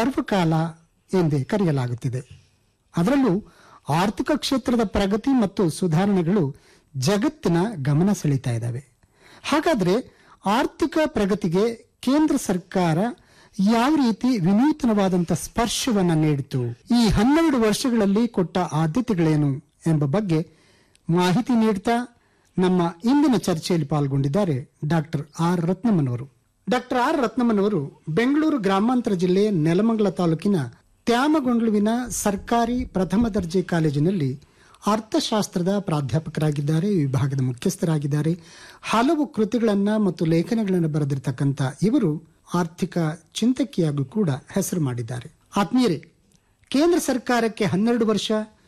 ಪರ್ವಕಾಲ ಎಂದೇ ಕರೆಯಲಾಗುತ್ತಿದೆ ಅದರಲ್ಲೂ ಆರ್ಥಿಕ ಕ್ಷೇತ್ರದ ಪ್ರಗತಿ ಮತ್ತು ಸುಧಾರಣೆಗಳು ಜಗತ್ತಿನ ಗಮನ ಸೆಳೀತಾ ಇದ್ದಾವೆ ಹಾಗಾದ್ರೆ ಆರ್ಥಿಕ ಪ್ರಗತಿಗೆ ಕೇಂದ್ರ ಸರ್ಕಾರ ಯಾವ ರೀತಿ ವಿನೂತನವಾದಂಥ ಸ್ಪರ್ಶವನ್ನ ನೀಡಿತು ಈ ಹನ್ನೆರಡು ವರ್ಷಗಳಲ್ಲಿ ಕೊಟ್ಟ ಆದ್ಯತೆಗಳೇನು ಎಂಬ ಬಗ್ಗೆ ಮಾಹಿತಿ ನೀಡ್ತಾ ನಮ್ಮ ಇಂದಿನ ಚರ್ಚೆಯಲ್ಲಿ ಪಾಲ್ಗೊಂಡಿದ್ದಾರೆ ಡಾಕ್ಟರ್ ಆರ್ ರತ್ನಮ್ಮನವರು ಡಾಕ್ಟರ್ ಆರ್ ರತ್ನಮ್ಮನವರು ಬೆಂಗಳೂರು ಗ್ರಾಮಾಂತರ ಜಿಲ್ಲೆ ನೆಲಮಂಗಲ ತಾಲೂಕಿನ ತ್ಯಾಮಗೊಂಡ್ಲುವಿನ ಸರ್ಕಾರಿ ಪ್ರಥಮ ದರ್ಜೆ ಕಾಲೇಜಿನಲ್ಲಿ ಅರ್ಥಶಾಸ್ತ್ರದ ಪ್ರಾಧ್ಯಾಪಕರಾಗಿದ್ದಾರೆ ವಿಭಾಗದ ಮುಖ್ಯಸ್ಥರಾಗಿದ್ದಾರೆ ಹಲವು ಕೃತಿಗಳನ್ನ ಮತ್ತು ಲೇಖನಗಳನ್ನು ಬರೆದಿರತಕ್ಕಂಥ ಇವರು ಆರ್ಥಿಕ ಚಿಂತಕಿಯಾಗೂ ಕೂಡ ಹೆಸರು ಮಾಡಿದ್ದಾರೆ ಆತ್ಮೀಯರೇ ಕೇಂದ್ರ ಸರ್ಕಾರಕ್ಕೆ ಹನ್ನೆರಡು ವರ್ಷ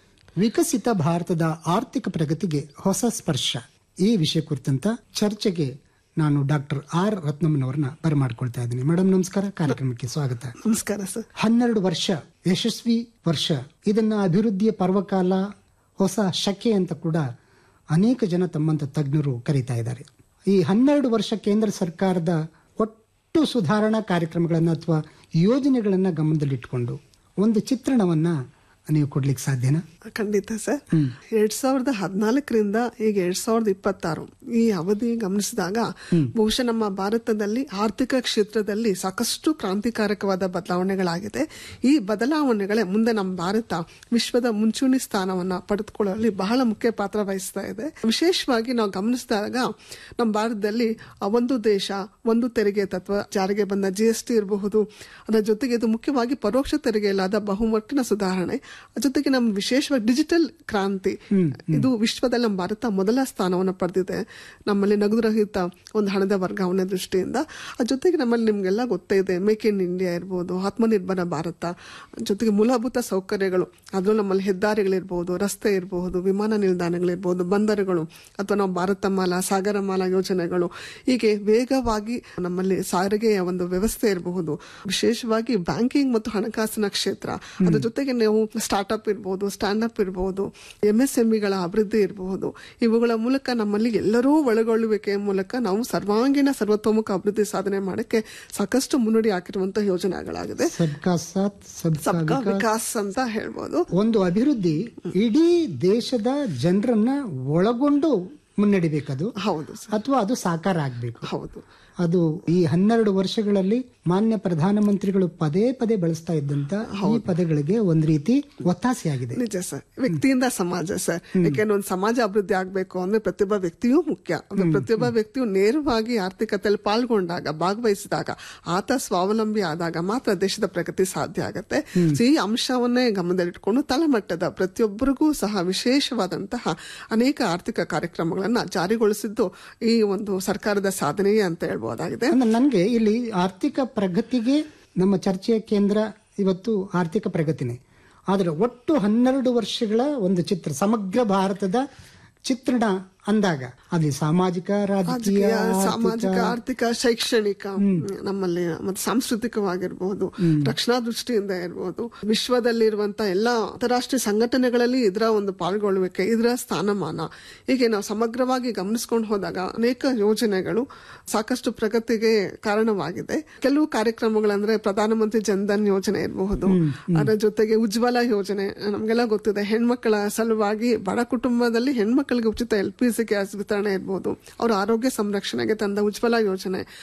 ವಿಕಸಿತ ಭಾರತದ ಆರ್ಥಿಕ ಪ್ರಗತಿಗೆ ಹೊಸ ಸ್ಪರ್ಶ ಈ ವಿಷಯ ಕುರಿತಂತ ಚರ್ಚೆಗೆ ನಾನು ಡಾಕ್ಟರ್ ಆರ್ ರತ್ನಮ್ಮನವರನ್ನ ಬರಮಾಡ್ಕೊಳ್ತಾ ಇದ್ದೀನಿ ಮೇಡಮ್ ನಮಸ್ಕಾರ ಕಾರ್ಯಕ್ರಮಕ್ಕೆ ಸ್ವಾಗತ ನಮಸ್ಕಾರ ಸರ್ ಹನ್ನೆರಡು ವರ್ಷ ಯಶಸ್ವಿ ವರ್ಷ ಇದನ್ನ ಅಭಿವೃದ್ಧಿಯ ಪರ್ವಕಾಲ ಹೊಸ ಶಕೆ ಅಂತ ಕೂಡ ಅನೇಕ ಜನ ತಮ್ಮಂತ ತಜ್ಞರು ಕರೀತಾ ಇದ್ದಾರೆ ಈ ಹನ್ನೆರಡು ವರ್ಷ ಕೇಂದ್ರ ಸರ್ಕಾರದ ಒಟ್ಟು ಸುಧಾರಣಾ ಕಾರ್ಯಕ್ರಮಗಳನ್ನ ಅಥವಾ ಯೋಜನೆಗಳನ್ನ ಗಮನದಲ್ಲಿಟ್ಟುಕೊಂಡು ಒಂದು ಚಿತ್ರಣವನ್ನ ನೀವು ಕೊಡ್ಲಿಕ್ಕೆ ಸಾಧ್ಯನಾ ಖಂಡಿತ ಸರ್ ಎರಡ್ ಸಾವಿರದ ಹದಿನಾಲ್ಕರಿಂದ ಈಗ ಎರಡ್ ಸಾವಿರದ ಇಪ್ಪತ್ತಾರು ಈ ಅವಧಿ ಗಮನಿಸಿದಾಗ ಬಹುಶಃ ನಮ್ಮ ಭಾರತದಲ್ಲಿ ಆರ್ಥಿಕ ಕ್ಷೇತ್ರದಲ್ಲಿ ಸಾಕಷ್ಟು ಕ್ರಾಂತಿಕಾರಕವಾದ ಬದಲಾವಣೆಗಳಾಗಿದೆ ಈ ಬದಲಾವಣೆಗಳೇ ಮುಂದೆ ನಮ್ಮ ಭಾರತ ವಿಶ್ವದ ಮುಂಚೂಣಿ ಸ್ಥಾನವನ್ನ ಪಡೆದುಕೊಳ್ಳುವಲ್ಲಿ ಬಹಳ ಮುಖ್ಯ ಪಾತ್ರ ವಹಿಸ್ತಾ ಇದೆ ವಿಶೇಷವಾಗಿ ನಾವು ಗಮನಿಸಿದಾಗ ನಮ್ಮ ಭಾರತದಲ್ಲಿ ಆ ಒಂದು ದೇಶ ಒಂದು ತೆರಿಗೆ ತತ್ವ ಜಾರಿಗೆ ಬಂದ ಜಿ ಎಸ್ ಟಿ ಇರಬಹುದು ಅದರ ಜೊತೆಗೆ ಇದು ಮುಖ್ಯವಾಗಿ ಪರೋಕ್ಷ ತೆರಿಗೆಯಲ್ಲಾದ ಬಹುಮಟ್ಟಿನ ಸುಧಾರಣೆ ಜೊತೆಗೆ ನಮ್ಮ ವಿಶೇಷವಾಗಿ ಡಿಜಿಟಲ್ ಕ್ರಾಂತಿ ಇದು ವಿಶ್ವದಲ್ಲಿ ನಮ್ಮ ಭಾರತ ಮೊದಲ ಸ್ಥಾನವನ್ನು ಪಡೆದಿದೆ ನಮ್ಮಲ್ಲಿ ನಗದುರಹಿತ ಒಂದು ಹಣದ ವರ್ಗಾವಣೆ ದೃಷ್ಟಿಯಿಂದ ಅದ್ರ ಜೊತೆಗೆ ನಮ್ಮಲ್ಲಿ ನಿಮ್ಗೆಲ್ಲ ಗೊತ್ತೇ ಇದೆ ಮೇಕ್ ಇನ್ ಇಂಡಿಯಾ ಇರ್ಬೋದು ಆತ್ಮನಿರ್ಭರ ಭಾರತ ಜೊತೆಗೆ ಮೂಲಭೂತ ಸೌಕರ್ಯಗಳು ಅದರಲ್ಲೂ ನಮ್ಮಲ್ಲಿ ಹೆದ್ದಾರಿಗಳಿರ್ಬೋದು ರಸ್ತೆ ಇರಬಹುದು ವಿಮಾನ ನಿಲ್ದಾಣಗಳಿರ್ಬೋದು ಬಂದರುಗಳು ಅಥವಾ ನಾವು ಭಾರತ ಮಾಲಾ ಸಾಗರ ಮಾಲಾ ಯೋಜನೆಗಳು ಹೀಗೆ ವೇಗವಾಗಿ ನಮ್ಮಲ್ಲಿ ಸಾರಿಗೆಯ ಒಂದು ವ್ಯವಸ್ಥೆ ಇರಬಹುದು ವಿಶೇಷವಾಗಿ ಬ್ಯಾಂಕಿಂಗ್ ಮತ್ತು ಹಣಕಾಸಿನ ಕ್ಷೇತ್ರ ಅದ್ರ ಜೊತೆಗೆ ನೀವು ಸ್ಟಾರ್ಟ್ಅಪ್ ಇರಬಹುದು ಸ್ಟ್ಯಾಂಡ್ ಅಪ್ ಇರಬಹುದು ಎಂಎಸ್ಎಂಇಗಳ ಅಭಿವೃದ್ಧಿ ಇರಬಹುದು ಇವುಗಳ ಮೂಲಕ ನಮ್ಮಲ್ಲಿ ಎಲ್ಲರೂ ಒಳಗೊಳ್ಳುವಿಕೆಯ ಮೂಲಕ ನಾವು ಸರ್ವಾಂಗೀಣ ಸರ್ವತೋಮುಖ ಅಭಿವೃದ್ಧಿ ಸಾಧನೆ ಮಾಡಕ್ಕೆ ಸಾಕಷ್ಟು ಮುನ್ನಡಿ ಹಾಕಿರುವಂತಹ ಯೋಜನೆಗಳಾಗಿದೆ ಸಬ್ಕಾ ಸಾಥ್ ಸಬ್ಕಾ ಸಬ್ಕಾ ವಿಕಾಸ್ ವಿಕಾಸ್ ಅಂತ ಹೇಳ್ಬೋದು ಒಂದು ಅಭಿವೃದ್ಧಿ ಇಡೀ ದೇಶದ ಜನರನ್ನ ಒಳಗೊಂಡು ಮುನ್ನಡಿಬೇಕದು ಹೌದು ಸರ್. ಅಥವಾ ಅದು ಸಾಕಾರ ಆಗ್ಬೇಕು ಹೌದು ಅದು ಈ ಹನ್ನೆರಡು ವರ್ಷಗಳಲ್ಲಿ ಮಾನ್ಯ ಪ್ರಧಾನಮಂತ್ರಿಗಳು ಪದೇ ಪದೇ ಬಳಸ್ತಾ ಇದ್ದಂತ ಈ ಪದಗಳಿಗೆ ಒಂದ್ ರೀತಿ ಒತ್ತಾಸೆಯಾಗಿದೆ ನಿಜ ಸರ್ ವ್ಯಕ್ತಿಯಿಂದ ಸಮಾಜ ಸರ್ ಯಾಕೆಂದ್ರೆ ಒಂದು ಸಮಾಜ ಅಭಿವೃದ್ಧಿ ಆಗ್ಬೇಕು ಅಂದ್ರೆ ಪ್ರತಿಯೊಬ್ಬ ವ್ಯಕ್ತಿಯೂ ಮುಖ್ಯ ಅದು ಪ್ರತಿಯೊಬ್ಬ ವ್ಯಕ್ತಿಯು ನೇರವಾಗಿ ಆರ್ಥಿಕತೆಯಲ್ಲಿ ಪಾಲ್ಗೊಂಡಾಗ ಭಾಗವಹಿಸಿದಾಗ ಆತ ಸ್ವಾವಲಂಬಿ ಆದಾಗ ಮಾತ್ರ ದೇಶದ ಪ್ರಗತಿ ಸಾಧ್ಯ ಆಗತ್ತೆ So, ಈ ಅಂಶವನ್ನೇ ಗಮನದಲ್ಲಿಟ್ಕೊಂಡು ತಳಮಟ್ಟದ ಪ್ರತಿಯೊಬ್ಬರಿಗೂ ಸಹ ವಿಶೇಷವಾದಂತಹ ಅನೇಕ ಆರ್ಥಿಕ ಕಾರ್ಯಕ್ರಮಗಳನ್ನ ಜಾರಿಗೊಳಿಸಿದ್ದು ಈ ಒಂದು ಸರ್ಕಾರದ ಸಾಧನೆಯೇ ಅಂತ ಹೇಳ್ಬಹುದಾಗಿದೆ ಅಂದ್ರೆ ನನ್ಗೆ ಇಲ್ಲಿ ಆರ್ಥಿಕ ಪ್ರಗತಿಗೆ ನಮ್ಮ ಚರ್ಚೆಯ ಕೇಂದ್ರ ಇವತ್ತು ಆರ್ಥಿಕ ಪ್ರಗತಿನೇ ಆದ್ರೆ ಒಟ್ಟು ಹನ್ನೆರಡು ವರ್ಷಗಳ ಒಂದು ಚಿತ್ರ ಸಮಗ್ರ ಭಾರತದ ಚಿತ್ರಣ ಅಂದಾಗ ಅಲ್ಲಿ ಸಾಮಾಜಿಕ ರಾಜಕೀಯ ರಾಜಕೀಯ ಸಾಮಾಜಿಕ ಆರ್ಥಿಕ ಶೈಕ್ಷಣಿಕ ನಮ್ಮಲ್ಲಿ ಮತ್ತೆ ಸಾಂಸ್ಕೃತಿಕವಾಗಿರ್ಬೋದು ರಕ್ಷಣಾ ದೃಷ್ಟಿಯಿಂದ ಇರ್ಬೋದು ವಿಶ್ವದಲ್ಲಿರುವಂತ ಎಲ್ಲ ಅಂತಾರಾಷ್ಟ್ರೀಯ ಸಂಘಟನೆಗಳಲ್ಲಿ ಇದರ ಒಂದು ಪಾಲ್ಗೊಳ್ಳುವಿಕೆ ಇದರ ಸ್ಥಾನಮಾನ ಹೀಗೆ ನಾವು ಸಮಗ್ರವಾಗಿ ಗಮನಿಸ್ಕೊಂಡು ಹೋದಾಗ ಅನೇಕ ಯೋಜನೆಗಳು ಸಾಕಷ್ಟು ಪ್ರಗತಿಗೆ ಕಾರಣವಾಗಿದೆ ಕೆಲವು ಕಾರ್ಯಕ್ರಮಗಳಂದ್ರೆ ಪ್ರಧಾನಮಂತ್ರಿ ಜನ್ಧನ್ ಯೋಜನೆ ಇರಬಹುದು ಅದರ ಜೊತೆಗೆ ಉಜ್ವಲ ಯೋಜನೆ ನಮ್ಗೆಲ್ಲ ಗೊತ್ತಿದೆ ಹೆಣ್ಮಕ್ಕಳ ಸಲುವಾಗಿ ಬಡ ಕುಟುಂಬದಲ್ಲಿ ಹೆಣ್ಮಕ್ಳಿಗೆ ಉಚಿತ ಎಲ್ ಪಿ ಸಿ ಗ್ಯಾಸ್ ವಿತರಣೆ ಇರ್ಬೋದು ಅವರ ಆರೋಗ್ಯ ಸಂರಕ್ಷಣೆಗೆ ತಂದ ಉಜ್ವಲ ಯೋಜನೆ